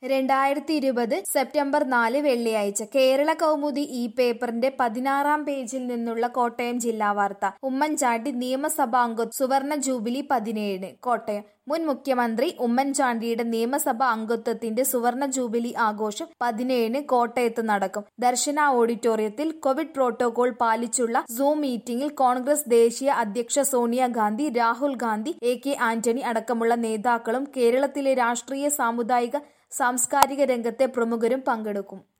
രണ്ടായിരത്തി ഇരുപത് സെപ്റ്റംബർ നാല് വെള്ളിയാഴ്ച കേരള കൗമുദി ഈ പേപ്പറിന്റെ പതിനാറാം പേജിൽ നിന്നുള്ള കോട്ടയം ജില്ലാ വാർത്ത ഉമ്മൻചാണ്ടി നിയമസഭാ അംഗ സുവർണ ജൂബിലി പതിനേഴിന് കോട്ടയം മുൻ മുഖ്യമന്ത്രി ഉമ്മൻചാണ്ടിയുടെ നിയമസഭാ അംഗത്വത്തിന്റെ സുവർണ ജൂബിലി ആഘോഷം പതിനേഴിന് കോട്ടയത്ത് നടക്കും ദർശന ഓഡിറ്റോറിയത്തിൽ കോവിഡ് പ്രോട്ടോകോൾ പാലിച്ചുള്ള സൂം മീറ്റിംഗിൽ കോൺഗ്രസ് ദേശീയ അധ്യക്ഷ സോണിയാഗാന്ധി രാഹുൽ ഗാന്ധി എ കെ ആന്റണി അടക്കമുള്ള നേതാക്കളും കേരളത്തിലെ രാഷ്ട്രീയ സാമുദായിക സാംസ്കാരിക രംഗത്തെ പ്രമുഖരും പങ്കെടുക്കും